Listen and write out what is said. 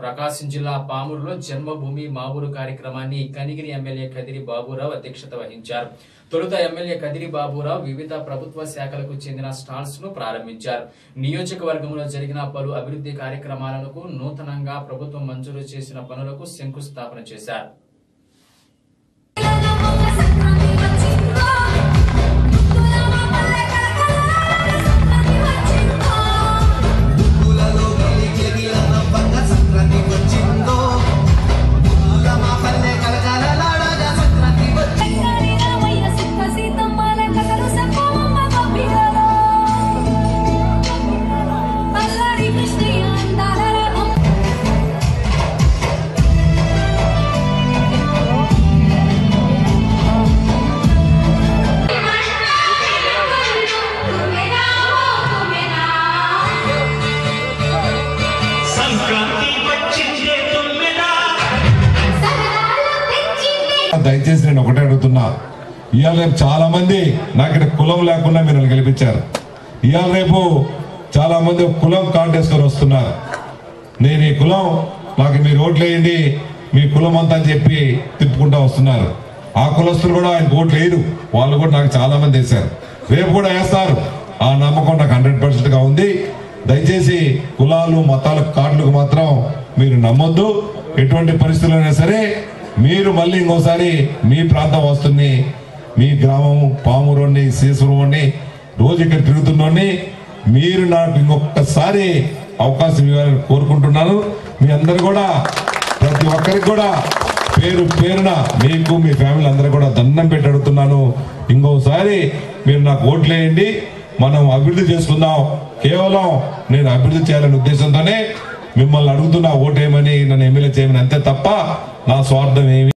ప్రకాశం జిల్లా పామూరులో జన్మభూమి మా ఊరు కార్యక్రమాన్ని కనిగిరి ఎమ్మెల్యే కదిరి బాబురావు అధ్యక్షత వహించారు తొలుత ఎమ్మెల్యే కదిరి బాబురావు వివిధ ప్రభుత్వ శాఖలకు చెందిన స్టాల్స్ ను ప్రారంభించారు నియోజకవర్గంలో జరిగిన పలు అభివృద్ధి కార్యక్రమాలకు నూతనంగా ప్రభుత్వం మంజూరు చేసిన పనులకు శంకుస్థాపన చేశారు పూలలో గిలి గిలిల నవ్వంగ సంక్రాంతి వచ్చిందో పూల మా పల్లె కలకలలాడగా సంక్రాంతి వచ్చిందో సంక్రాంతి వచ్చిందే తుమ్మెదా దయచేసి నేను ఒకటే అడుగుతున్నా ఇవాళ రేపు చాలా మంది నాకు ఇక్కడ కులం లేకుండా మీరు నన్ను గెలిపించారు ఇవాళ రేపు చాలా మంది ఒక కులం కార్డు వేసుకొని వస్తున్నారు నేను ఈ కులం నాకు మీరు ఓట్లు వేయండి మీ కులం అంతా అని చెప్పి తిప్పుకుంటా వస్తున్నారు ఆ కులస్తులు కూడా ఆయన ఓట్లు వేయరు వాళ్ళు కూడా నాకు చాలా మంది వేశారు రేపు కూడా వేస్తారు ఆ నమ్మకం నాకు హండ్రెడ్ పర్సెంట్ గా ఉంది దయచేసి కులాలు మతాల కార్డులకు మాత్రం మీరు నమ్మొద్దు ఎటువంటి పరిస్థితులైనా సరే మీరు మళ్ళీ ఇంకోసారి మీ ప్రాంతం వస్తుంది మీ గ్రామం పామూరుని శీశ్వరుని రోజు ఇక్కడ తిరుగుతున్నోడిని మీరు నాకు ఇంకొకసారి అవకాశం ఇవ్వాలని కోరుకుంటున్నాను మీ అందరు కూడా ప్రతి ఒక్కరికి కూడా పేరు పేరున మీకు మీ ఫ్యామిలీ అందరూ కూడా దండం పెట్టి అడుగుతున్నాను ఇంకోసారి మీరు నాకు ఓట్లు వేయండి మనం అభివృద్ధి చేసుకుందాం కేవలం నేను అభివృద్ధి చేయాలనే ఉద్దేశంతోనే మిమ్మల్ని అడుగుతున్నా ఓటేయమని నన్ను ఎమ్మెల్యే చేయమని అంతే తప్ప నా స్వార్థం ఏమి